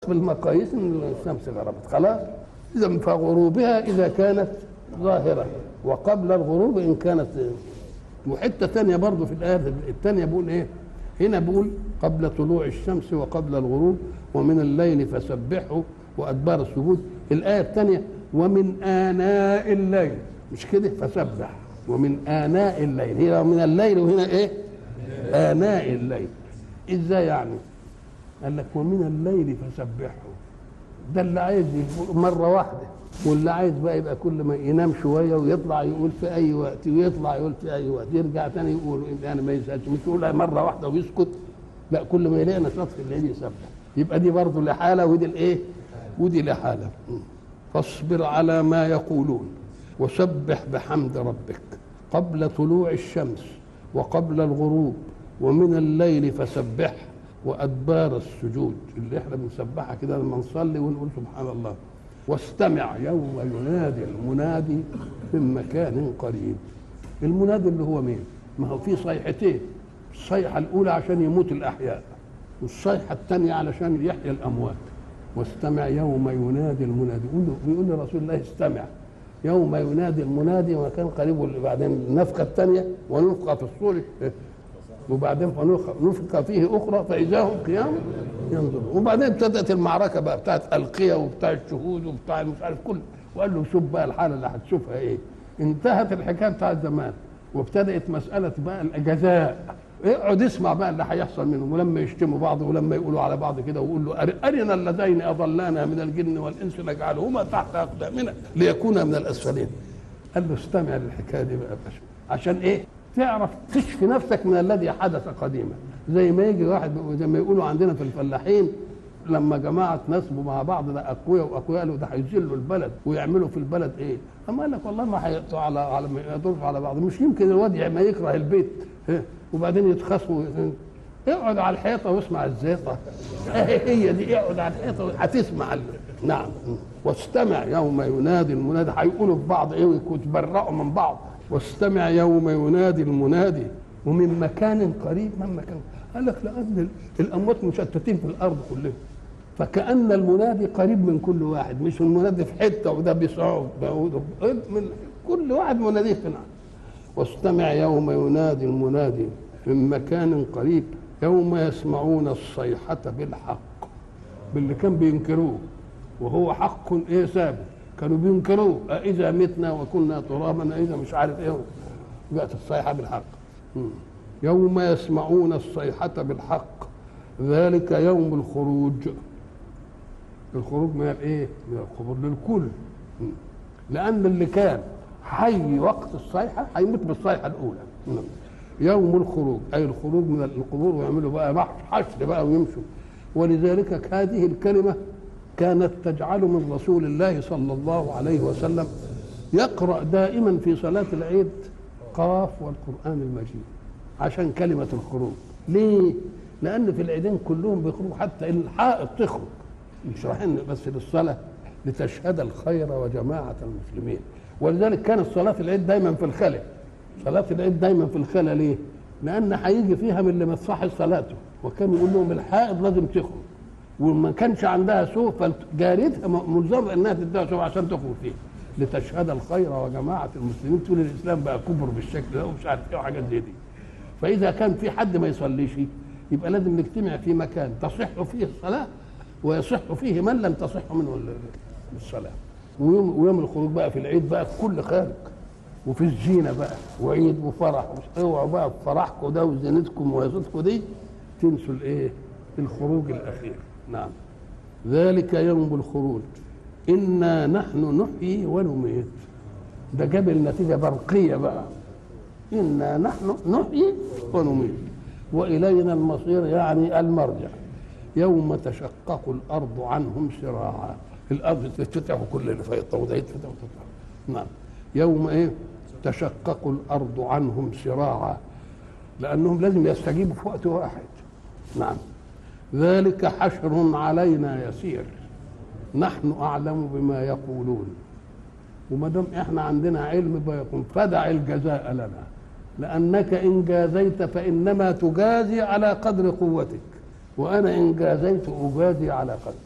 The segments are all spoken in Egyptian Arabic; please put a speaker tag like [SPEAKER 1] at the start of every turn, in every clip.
[SPEAKER 1] بالمقاييس ان الشمس غربت خلاص اذا فغروبها اذا كانت ظاهره وقبل الغروب ان كانت وحته ثانيه برضه في الايه الثانيه بيقول ايه هنا بيقول قبل طلوع الشمس وقبل الغروب ومن الليل فسبحه وادبار السجود الايه الثانيه ومن اناء الليل مش كده فسبح ومن اناء الليل هنا من الليل وهنا ايه اناء الليل ازاي يعني قال لك ومن الليل فسبحه ده اللي عايز يقول مره واحده واللي عايز بقى يبقى كل ما ينام شويه ويطلع يقول في اي وقت ويطلع يقول في اي وقت يرجع تاني يقول يعني ما يسالش مش يقول مره واحده ويسكت لا كل ما يلاقي نشاط في الليل يسبح يبقى دي برضه لحاله ودي الايه ودي لحاله فاصبر على ما يقولون وسبح بحمد ربك قبل طلوع الشمس وقبل الغروب ومن الليل فسبح وادبار السجود اللي احنا بنسبحها كده لما نصلي ونقول سبحان الله واستمع يوم ينادي المنادي من مكان قريب المنادي اللي هو مين ما هو في صيحتين الصيحة الأولى عشان يموت الأحياء والصيحة الثانية علشان يحيى الأموات واستمع يوم ينادي المنادي يقول له بيقول لرسول الله استمع يوم ينادي المنادي مكان قريب وبعدين النفخة الثانية ونفخة في الصور وبعدين نفخ فيه اخرى فاذا هم قيام ينظرون وبعدين ابتدات المعركه بقى بتاعت القيه وبتاع الشهود وبتاع مش عارف كل وقال له شوف بقى الحاله اللي هتشوفها ايه انتهت الحكايه بتاعت زمان وابتدات مساله بقى الجزاء اقعد اسمع بقى اللي هيحصل منهم ولما يشتموا بعض ولما يقولوا على بعض كده ويقول له ارنا اللذين اضلانا من الجن والانس نجعلهما تحت اقدامنا ليكونا من الاسفلين قال له استمع للحكايه دي بقى باشا عشان ايه تعرف تشفي نفسك من الذي حدث قديما زي ما يجي واحد زي ما يقولوا عندنا في الفلاحين لما جماعه نصبوا مع بعض ده اقوياء واقوياء قالوا ده هيذلوا البلد ويعملوا في البلد ايه؟ اما قال لك والله ما هيقطعوا على على ما يقدروا على بعض مش يمكن الواد ما يكره البيت وبعدين يتخاصموا اقعد على الحيطه واسمع الزيطه هي دي اقعد على الحيطه هتسمع نعم واستمع يوم ينادي المنادي هيقولوا في بعض ايه ويتبرأوا من بعض واستمع يوم ينادي المنادي ومن مكان قريب من مكان قال لك لان الاموات مشتتين في الارض كلهم فكان المنادي قريب من كل واحد مش المنادي في حته وده بيصعد من كل واحد مناديه في نعم واستمع يوم ينادي المنادي من مكان قريب يوم يسمعون الصيحة بالحق باللي كان بينكروه وهو حق ايه ثابت كانوا بينكروه أإذا متنا وكنا ترابا أإذا مش عارف إيه جاءت الصيحة بالحق يوم يسمعون الصيحة بالحق ذلك يوم الخروج الخروج من الايه؟ من القبور للكل لأن اللي كان حي وقت الصيحة هيموت بالصيحة الأولى يوم الخروج أي الخروج من القبور ويعملوا بقى حشر بقى ويمشوا ولذلك هذه الكلمة كانت تجعل من رسول الله صلى الله عليه وسلم يقرأ دائما في صلاة العيد قاف والقرآن المجيد عشان كلمة الخروج ليه؟ لأن في العيدين كلهم بيخرجوا حتى الحائط تخرج مش رايحين بس للصلاة لتشهد الخير وجماعة المسلمين ولذلك كانت صلاة العيد دايما في الخلا صلاة العيد دايما في الخلا ليه؟ لأن هيجي فيها من اللي ما تصحش صلاته وكان يقول لهم الحائض لازم تخرج وما كانش عندها سوء فجارتها ملزمه انها تديها سوء عشان تخرج فيه لتشهد الخير وجماعه المسلمين تقول الاسلام بقى كبر بالشكل ده ومش عارف ايه وحاجات زي دي فاذا كان في حد ما يصليش يبقى لازم نجتمع في مكان تصح فيه الصلاه ويصح فيه من لم تصح منه الصلاه ويوم ويوم الخروج بقى في العيد بقى الكل خارج وفي الزينه بقى وعيد وفرح اوعوا بقى فرحكم ده وزينتكم وهيصتكم دي تنسوا الايه؟ الخروج الاخير نعم ذلك يوم الخروج إنا نحن نحيي ونميت ده جاب النتيجة برقية بقى إنا نحن نحيي ونميت وإلينا المصير يعني المرجع يوم تشقق الأرض عنهم سراعا الأرض تتفتح كل اللي فيها وده يتفتح وتفتح نعم يوم إيه تشقق الأرض عنهم سراعا لأنهم لازم يستجيبوا في وقت واحد نعم ذلك حشر علينا يسير نحن اعلم بما يقولون وما دام احنا عندنا علم بيقول فدع الجزاء لنا لانك ان جازيت فانما تجازي على قدر قوتك وانا ان جازيت اجازي على قدر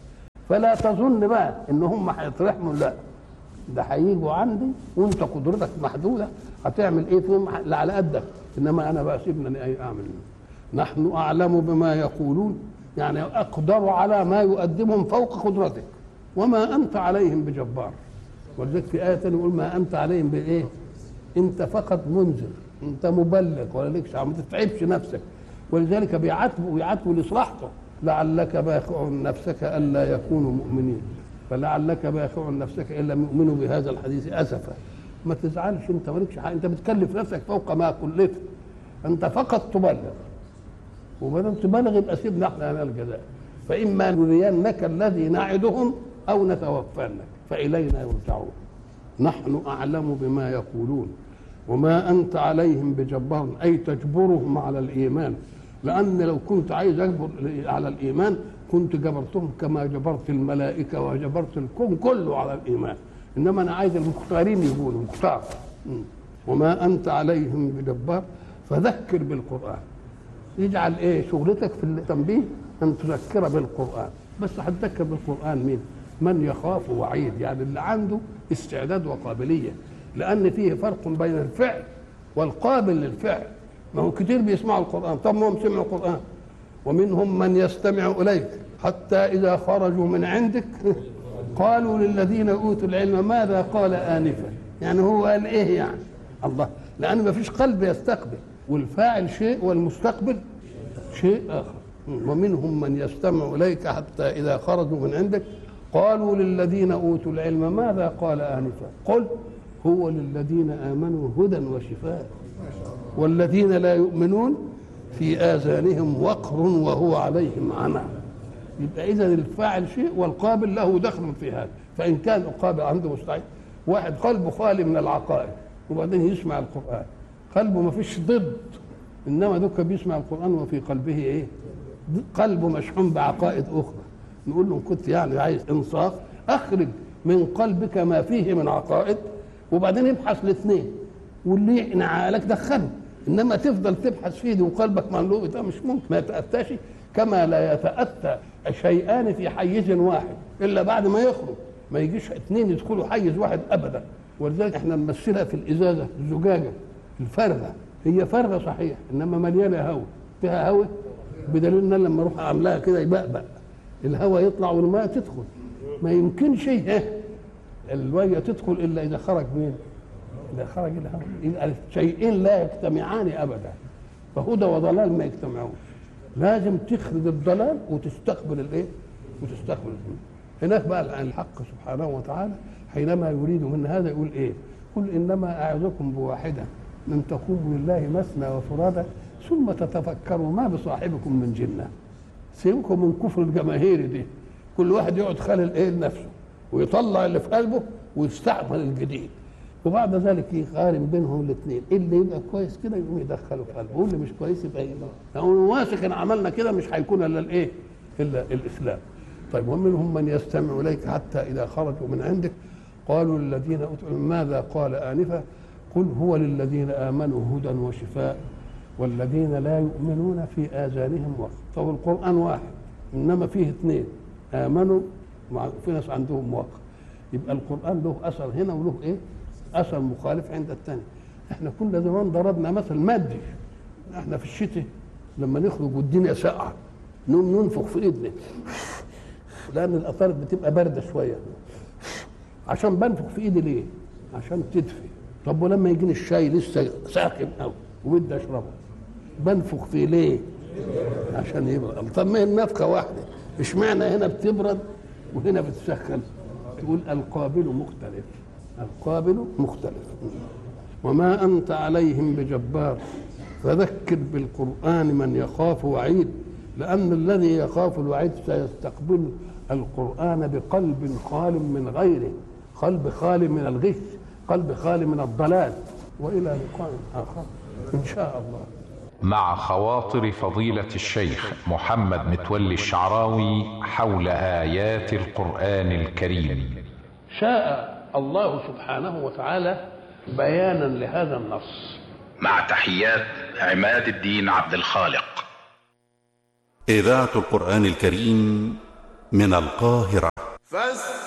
[SPEAKER 1] فلا تظن بقى ان هم هيترحموا لا ده هيجوا عندي وانت قدرتك محدوده هتعمل ايه فيهم لا على قدك انما انا بقى سيبنا اي اعمل نحن اعلم بما يقولون يعني اقدر على ما يقدمهم فوق قدرتك وما انت عليهم بجبار ولذلك في ايه ثانيه يقول ما انت عليهم بايه انت فقط منذر انت مبلغ ولا لكش ما تتعبش نفسك ولذلك بيعاتبوا بيعاتبوا لصلاحته لعلك باخع نفسك الا يكونوا مؤمنين فلعلك باخع نفسك ان لم يؤمنوا بهذا الحديث اسفا ما تزعلش انت مالكش حاجه انت بتكلف نفسك فوق ما كلفت انت فقط تبلغ وما دام تبلغ يبقى سيبنا احنا لنا الجزاء فاما نرينك الذي نعدهم او نتوفانك فالينا يرجعون نحن اعلم بما يقولون وما انت عليهم بجبار اي تجبرهم على الايمان لان لو كنت عايز اجبر على الايمان كنت جبرتهم كما جبرت الملائكه وجبرت الكون كله على الايمان انما انا عايز المختارين يقولوا مختار وما انت عليهم بجبار فذكر بالقران يجعل ايه شغلتك في التنبيه ان تذكر بالقران بس هتذكر بالقران مين من يخاف وعيد يعني اللي عنده استعداد وقابليه لان فيه فرق بين الفعل والقابل للفعل ما هو كتير بيسمعوا القران طب ما هم سمعوا القران ومنهم من يستمع اليك حتى اذا خرجوا من عندك قالوا للذين اوتوا العلم ماذا قال انفا يعني هو قال ايه يعني الله لان ما فيش قلب يستقبل والفاعل شيء والمستقبل شيء اخر ومنهم من يستمع اليك حتى اذا خرجوا من عندك قالوا للذين اوتوا العلم ماذا قال انفا قل هو للذين امنوا هدى وشفاء والذين لا يؤمنون في اذانهم وقر وهو عليهم عمى يبقى اذا الفاعل شيء والقابل له دخل في هذا فان كان القابل عنده مستعد واحد قلبه خالي من العقائد وبعدين يسمع القران قلبه ما فيش ضد انما دوك بيسمع القران وفي قلبه ايه قلبه مشحون بعقائد اخرى نقول له كنت يعني عايز انصاف اخرج من قلبك ما فيه من عقائد وبعدين ابحث الاثنين واللي يقنع عقلك دخله انما تفضل تبحث فيه دي وقلبك مملوء ده مش ممكن ما يتاتاش كما لا يتاتى شيئان في حيز واحد الا بعد ما يخرج ما يجيش اثنين يدخلوا حيز واحد ابدا ولذلك احنا نمثلها في الازازه الزجاجه الفارغه هي فارغه صحيح انما مليانه هواء فيها هواء بدليل ان أنا لما اروح اعملها كده يبقبق الهواء يطلع والماء تدخل ما يمكنش ايه الميه تدخل الا اذا خرج مين؟ اذا خرج الهواء يبقى شيئين لا يجتمعان ابدا فهدى وضلال ما يجتمعون لازم تخرج الضلال وتستقبل الايه؟ وتستقبل الهدى هناك بقى الحق سبحانه وتعالى حينما يريد من هذا يقول ايه؟ قل انما اعظكم بواحده ان تقوموا لله مثنى وفرادى ثم تتفكروا ما بصاحبكم من جنه سيبكم من كفر الجماهير دي كل واحد يقعد خالل ايه لنفسه ويطلع اللي في قلبه ويستعمل الجديد وبعد ذلك يقارن بينهم الاثنين اللي يبقى كويس كده يقوم يدخله في قلبه واللي مش كويس يبقى يبقى لو واثق ان عملنا كده مش هيكون الا الايه؟ الا الاسلام طيب ومنهم من يستمع اليك حتى اذا خرجوا من عندك قالوا للذين اوتوا ماذا قال انفا قل هو للذين امنوا هدى وشفاء والذين لا يؤمنون في اذانهم وقت طب القران واحد انما فيه اثنين امنوا في ناس عندهم وقت يبقى القران له اثر هنا وله ايه اثر مخالف عند الثاني احنا كنا زمان ضربنا مثل مادي احنا في الشتاء لما نخرج والدنيا ساقعه نقوم ننفخ في ايدنا لان الاثار بتبقى بارده شويه عشان بنفخ في ايدي ليه؟ عشان تدفي طب ولما يجيني الشاي لسه ساخن قوي وبدي اشربه بنفخ فيه ليه؟ عشان يبرد طب ما هي النفخه واحده اشمعنى هنا بتبرد وهنا بتسخن تقول القابل مختلف القابل مختلف وما انت عليهم بجبار فذكر بالقران من يخاف وعيد لان الذي يخاف الوعيد سيستقبل القران بقلب خال من غيره قلب خالي من الغش قلب خالي من الضلال والى لقاء اخر ان شاء الله
[SPEAKER 2] مع خواطر فضيلة الشيخ محمد متولي الشعراوي حول آيات القرآن الكريم
[SPEAKER 1] شاء الله سبحانه وتعالى بيانا لهذا النص
[SPEAKER 2] مع تحيات عماد الدين عبد الخالق
[SPEAKER 3] إذاعة القرآن الكريم من القاهرة فاستمعوا